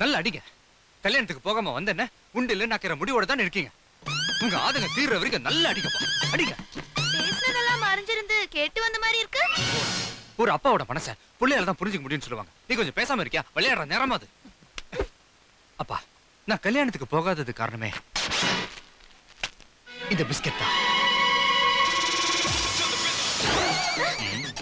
நல்லா அடிங்க கல்யாணத்துக்கு போகாம வந்தேன்ன உண்டு இல்ல நக்கிற முடிவோட தான் இருக்கீங்க உங்க ஆதங்க தீர்ற வரைக்கும் நல்லா அடிங்கப்பா அடிங்க பேசுனதெல்லாம் மறைஞ்சிருந்து கேட்டு வந்த மாதிரி இருக்கு ஒரு அப்பாவோட மனசை பிள்ளையால தான் புரிஞ்சுக்க முடியும்னு சொல்லுவாங்க நீ கொஞ்சம் பேசாம இருக்கியா விளையாடுற நேரமா அது அப்பா நான் கல்யாணத்துக்கு போகாதது காரணமே இந்த பிஸ்கெட் தான் ம்.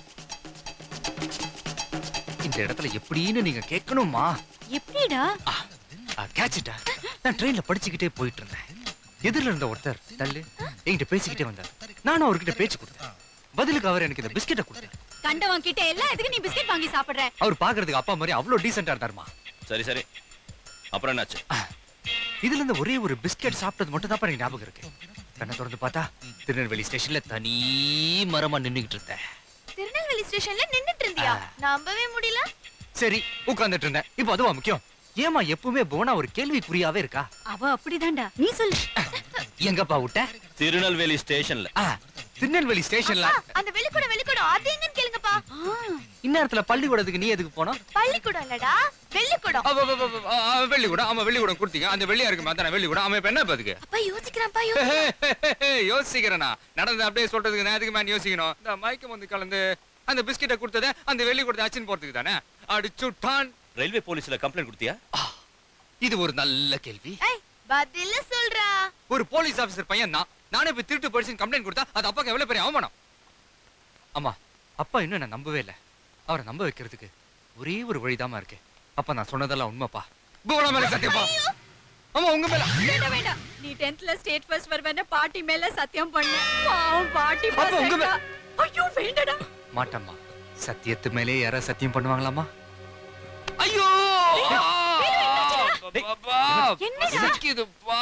இந்த இடத்துல எப்படின்னு நீங்க கேட்கணுமா எப்படிடா கேட்சிட்டா நான் ட்ரெயின்ல படிச்சுக்கிட்டே போயிட்டு இருந்தேன் எதிரில இருந்த ஒருத்தர் தள்ளு என்கிட்ட பேசிக்கிட்டே வந்தார் நானும் அவர்கிட்ட பேச்சு கொடுத்தேன் பதிலுக்கு அவர் எனக்கு இந்த பிஸ்கெட்டை கொடுத்தார் கண்டவன் கிட்ட எல்லாம் எதுக்கு நீ பிஸ்கெட் வாங்கி சாப்பிடுற அவர் பாக்குறதுக்கு அப்பா மாதிரி அவ்வளவு டீசெண்டா இருந்தாருமா சரி சரி அப்புறம் என்னாச்சு இதுல இருந்து ஒரே ஒரு பிஸ்கெட் சாப்பிட்டது மட்டும் தான் எனக்கு ஞாபகம் இருக்கு கண்ணை திறந்து பார்த்தா திருநெல்வேலி ஸ்டேஷன்ல தனி மரமா நின்னுகிட்டு இருந்தேன் திருநெல்வேலி ஸ்டேஷன்ல நின்னுட்டு இருந்தியா நம்பவே முடியல சரி உட்கார்ந்துட்டு இருந்தேன் இப்போ அதுவா முக்கியம் ஏமா எப்பவுமே போனா ஒரு கேள்விக்குறியாவே இருக்கா அவ அப்படிதான்டா நீ சொல்லு எங்கப்பா விட்ட திருநெல்வேலி ஸ்டேஷன்ல ஆ, திருநெல்வேலி ஸ்டேஷன்ல அந்த வெளிக்கூடம் வெளிக்கூடம் அது எங்கன்னு கேளுங்கப்பா இந்நேரத்துல பள்ளிக்கூடத்துக்கு நீ எதுக்கு போனோம் பள்ளிக்கூடம் இல்லடா வெள்ளிக்கூடம் அவ- அவ- அவ- அவ- அவ வெள்ளிக்கூடம் ஆமா வெள்ளிக்கூடம் கொடுத்தீங்க அந்த வெள்ளியா இருக்கு அதான வெள்ளிக்கூடம் அவன் இப்ப என்ன பாத்துக்கு அப்பா யோசிக்கிறான்ப்பா யோசிக்கிறான் யோசிக்கிறேனா நடந்து அப்படியே சொல்றதுக்கு நான் எதுக்கு மேன் யோசிக்கணும் இந்த மயக்கம் வந்து கலந்து அந்த பிஸ்கெட்டை கொடுத்தத அந்த வெள்ளி கொடுத்த அச்சின் போறதுக்கு தானே அடிச்சுட்டான் ரயில்வே போலீஸ்ல கம்ப்ளைண்ட் கொடுத்தியா இது ஒரு நல்ல கேள்வி ஏய் பதில சொல்றா ஒரு போலீஸ் ஆபீசர் பையன் தான் நானே போய் திருட்டு போலீஸ் கம்ப்ளைண்ட் கொடுத்தா அது அப்பாக்கு எவ்வளவு பெரிய அவமானம் அம்மா அப்பா இன்னும் என்ன நம்பவே இல்லை அவரை நம்ப வைக்கிறதுக்கு ஒரே ஒரு வழிதாம்மா இருக்கு அப்பா நான் சொன்னதெல்லாம் உண்மைப்பா பூவனா மேல சத்தியப்பா ஆமா உங்க மேல வேண்டாம் வேண்டாம் நீ 10thல ஸ்டேட் ஃபர்ஸ்ட் வருவேன்னு பாட்டி மேல சத்தியம் பண்ண பாவம் பாட்டி அப்ப உங்க மே- பசங்க ஐயோ வேண்டடா மாட்டம்மா சத்தியத்து மேலே யாரா சத்தியம் பண்ணுவாங்களாமா ஐயோ என்னடா? சிக்கிதுப்பா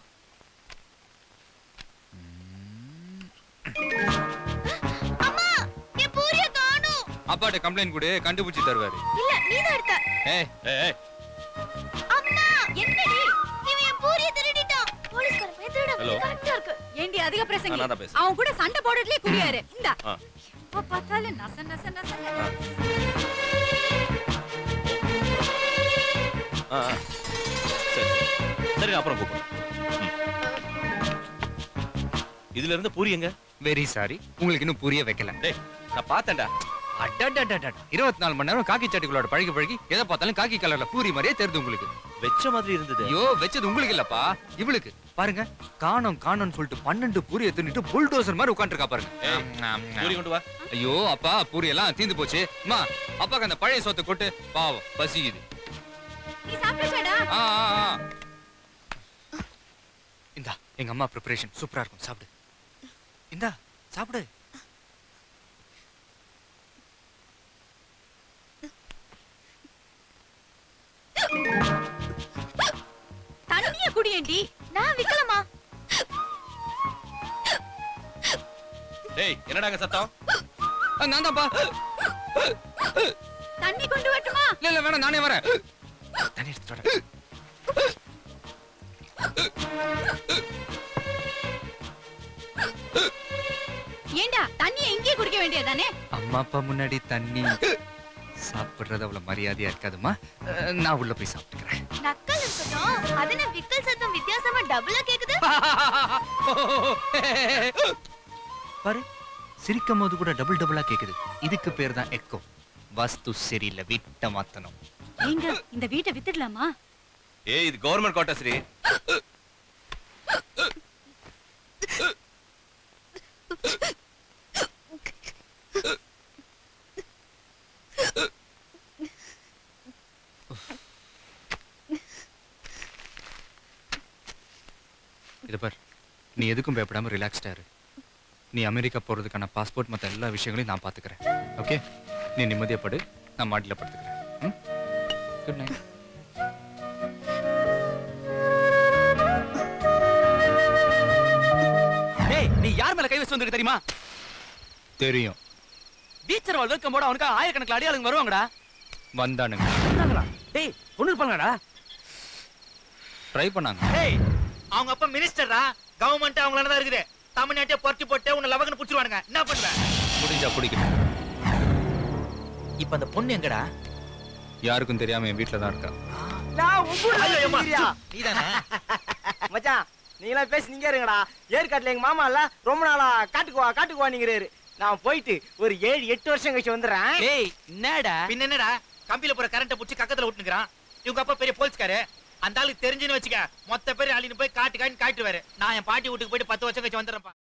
அம்மா என் பூரிய காணோம் அப்பாட்ட கம்ப்ளைண்ட் கொடு கண்டுபிடிச்சு தருவாரு இல்ல நீ தான் எடுத்த ஏய் ஏய், ஏய், அம்மா என்னடி இவன் என் பூரிய திருடிட்டான் போலீஸ்காரன் போய் திருட Hello. கரெக்டா இருக்கு ஏண்டி அதிக ஆ, பிரசங்கி நான் தான் பேசுறேன். அவன் கூட சண்டை போடுறதுலயே குடியாரு இந்தா ஆ. எப்ப பார்த்தாலும் நச நச நச ஆ, ஆ. சரி சரி. சரி நான் அப்புறம் கூப்பிடுறேன் ம். இதுல இருந்து பூரி எங்க வெரி சாரி உங்களுக்கு இன்னும் புரிய வைக்கல டேய் நான் பார்த்தேன்டா இருபத்தி நாலு மணி நேரம் காக்கி சட்டிகளோட பழகி பழகி எதை பார்த்தாலும் காக்கி கலர்ல பூரி மாதிரியே தெரியுது உங்களுக்கு வெச்ச மாதிரி இருந்தது ஐயோ வச்சது உங்களுக்கு இல்லப்பா இவளுக்கு பாருங்க காணோம் காணோம்னு சொல்லிட்டு பன்னெண்டு பூரியை தின்னுட்டு புல்டோசர் மாதிரி உட்காந்துருக்கா பாருங்க ஏய், பூரி கொண்டு வா ஐயோ அப்பா பூரி எல்லாம் தீந்து போச்சு அம்மா அப்பாக்கு அந்த பழைய சோத்தை கொட்டு பாவம் பசிக்குது நீ சாப்பிடுச்சடா ஆ, ஆ, ஆ. இந்தா எங்க அம்மா ப்ரிப்பரேஷன் சூப்பரா இருக்கும் சாப்பிடு இந்தா சாப்பிடு தண்ணிய குடியேண்டி நான் விக்கலமா டேய் என்னடாங்க சத்தம் ஆ, நான் தான்ப்பா தண்ணி கொண்டு வரட்டுமா இல்ல இல்ல வேணாம் நானே வரேன் தண்ணி எடுத்துட்டு வரேன் ஏண்டா தண்ணிய இங்கேயே குடிக்க வேண்டியதானே அம்மா அப்பா முன்னாடி தண்ணி சாப்பிடுறது அவ்வளவு மரியாதையா இருக்காதுமா அஹ், நான் உள்ள போய் சாப்பிட்டுக்கிறேன் நக்கல் இருக்கட்டும் அது என்ன விக்கல் சத்தம் வித்தியாசமா டபுளா கேக்குது பாரு சிரிக்கும் போது கூட டபுள் டபுளா கேக்குது இதுக்கு பேர் தான் எக்கோ வாஸ்து சரியில்லை வீட்டை மாத்தணும் ஏங்க இந்த வீட்டை வித்துடலாமா ஏய் இது கவர்மெண்ட் கோட்டா சரி இதை பார் நீ எதுக்கும் பயப்படாம ரிலாக்ஸ்டா இரு நீ அமெரிக்கா போறதுக்கான பாஸ்போர்ட் மத்த எல்லா விஷயங்களையும் நான் பாத்துக்கிறேன் ஓகே நீ நிம்மதியா படு நான் மாடியில படுத்துக்கிறேன் குட் நைட் டேய் நீ யார் மேல கை வச்சு வந்திருக்க தெரியுமா தெரியும் டீச்சர் வாழ் வெல்கம் போட அவனுக்கு ஆயிரக்கணக்கில் அடியாளுங்க வருவாங்கடா வந்தானுங்க வந்தாங்களா? டேய் பொண்ணு இருப்பாங்கடா ட்ரை பண்ணாங்க ஏய் அவங்க அப்பா மினிஸ்டரா கவர்மெண்ட் அவங்களால தான் இருக்குது தமிழ்நாட்டை பொறுத்து போட்டு உன்னை லவகன்னு புடிச்சிருவானுங்க என்ன பண்ணுவ முடிஞ்சா குடிக்கட்டும் இப்ப அந்த பொண்ணு எங்கடா யாருக்கும் தெரியாம என் வீட்டுல தான் இருக்கா நான் உங்க ஐயோ, அம்மா. ஊர்ல நீதானே மச்சான் நீங்களாம் பேசி நீங்க இருங்கடா ஏற்காட்டுல எங்க மாமா இல்ல ரொம்ப நாளா காட்டுக்கு வா காட்டுக்கு வா நீங்கிறாரு நான் போயிட்டு ஒரு ஏழு எட்டு வருஷம் கழிச்சு வந்துடுறேன் டேய் என்னடா பின்ன என்னடா கம்பியில போற கரண்ட புடிச்சு கக்கத்துல விட்டுக்கிறான் இவங்க அப்பா பெரிய போலீஸ்காரு அந்த ஆளுக்கு தெரிஞ்சுன்னு வச்சுக்க மொத்த பேர் அழின்னு போய் காட்டு காட்டு காட்டுவாரு நான் என் பாட்டி வீட்டுக்கு போயிட்டு பத்து வருஷம் கழிச்சு வந்துடுறேன்